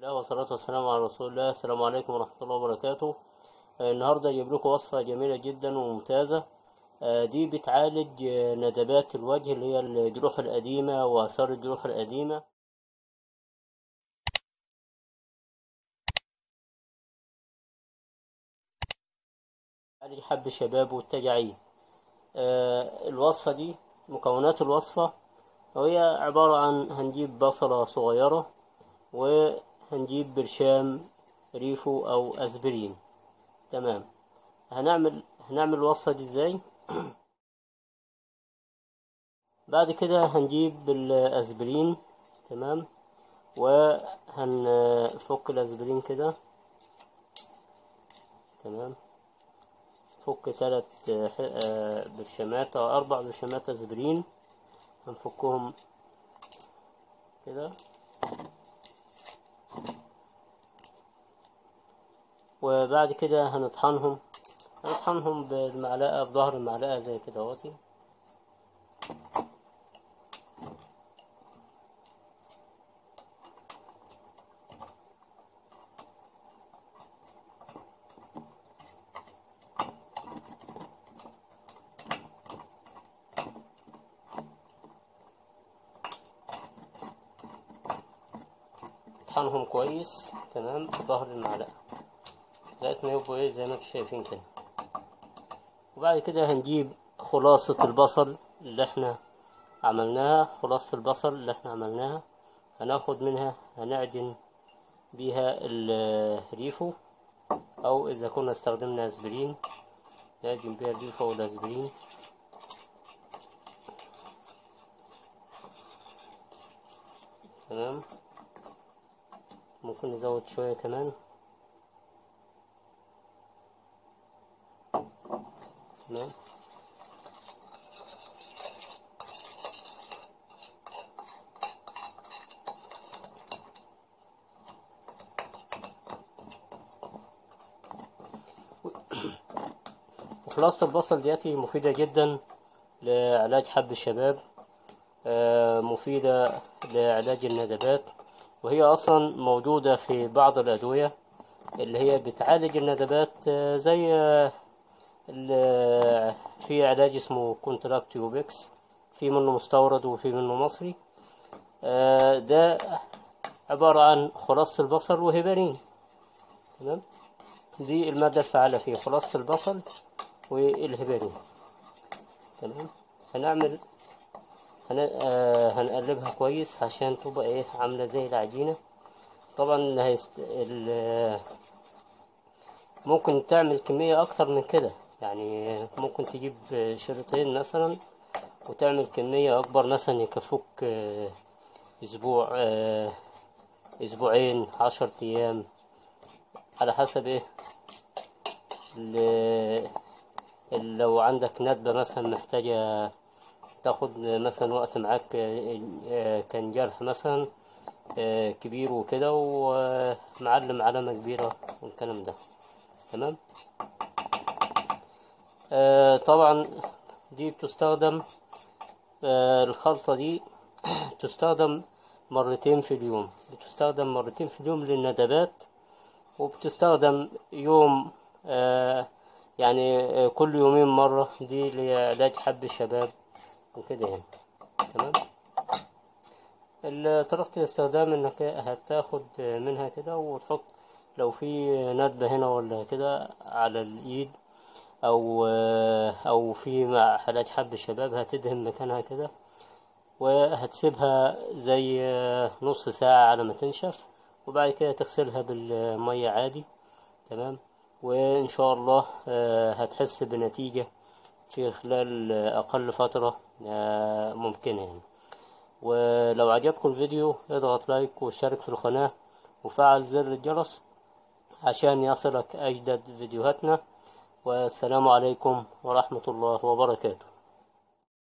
الله والصلاة والسلام على رسول الله السلام عليكم ورحمة الله وبركاته آه، النهاردة أجيب لكم وصفة جميلة جدا وممتازة آه، دي بتعالج آه، ندبات الوجه اللي هي الجروح القديمة وآثار الجروح القديمة تعالج حب الشباب والتجاعيد آه، الوصفة دي مكونات الوصفة وهي عبارة عن هنجيب بصلة صغيرة وهنجيب برشام ريفو أو أسبرين تمام هنعمل هنعمل الوصفة دي ازاي بعد كده هنجيب الأسبرين تمام وهنفك الأسبرين كده تمام فك تلات آه، برشامات أو أربع برشامات أسبرين هنفكهم كده وبعد كده هنطحنهم هنطحنهم بالمعلقة بظهر المعلقة زي كده اهوتي نطحنهم كويس تمام بظهر المعلقة لغاية ما يبقوا ايه زي ما انتم شايفين كده وبعد كده هنجيب خلاصة البصل اللي احنا عملناها خلاصة البصل اللي احنا عملناها هناخد منها هنعجن بيها الريفو او اذا كنا استخدمنا اسبرين نعجن بيها الريفو والاسبرين تمام ممكن نزود شوية كمان تمام وخلاصة البصل دياتي مفيدة جدا لعلاج حب الشباب آه، مفيدة لعلاج الندبات وهي أصلا موجودة في بعض الأدوية اللي هي بتعالج الندبات آه، زي آه، ال- في علاج اسمه كونتراكتيوبكس في منه مستورد وفي منه مصري آه، ده عبارة عن خلاصة البصل وهيبرين تمام دي المادة الفعالة فيه خلاصة البصل والهيبرين تمام هنعمل هن... آه هنقلبها كويس عشان تبقى ايه عاملة زي العجينة طبعا اللي هيست... ال... ممكن تعمل كمية أكتر من كده يعني ممكن تجيب شريطين مثلا وتعمل كمية أكبر مثلا يكفوك آه، أسبوع آه، أسبوعين عشر أيام على حسب إيه ال- ال- لو عندك ندبة مثلا محتاجة تاخد مثلا وقت معاك آه، آه، كان جرح مثلا آه، كبير وكده ومعلم علامة كبيرة والكلام ده تمام آه، طبعا دي بتستخدم آه، الخلطة دي تستخدم مرتين في اليوم بتستخدم مرتين في اليوم للندبات وبتستخدم يوم آه، يعني آه، كل يومين مرة دي لعلاج حب الشباب وكده يعني تمام ال- طريقة الاستخدام انك هتاخد منها كده وتحط لو في ندبة هنا ولا كده على الايد او او في مع علاج حب الشباب هتدهن مكانها كده وهتسيبها زي نص ساعة على ما تنشف وبعد كده تغسلها بالمية عادي تمام وإن شاء الله آه، هتحس بنتيجة في خلال أقل فترة آه، ممكنة يعني ولو عجبكم الفيديو اضغط لايك واشترك في القناة وفعل زر الجرس عشان يصلك أجدد فيديوهاتنا والسلام عليكم ورحمة الله وبركاته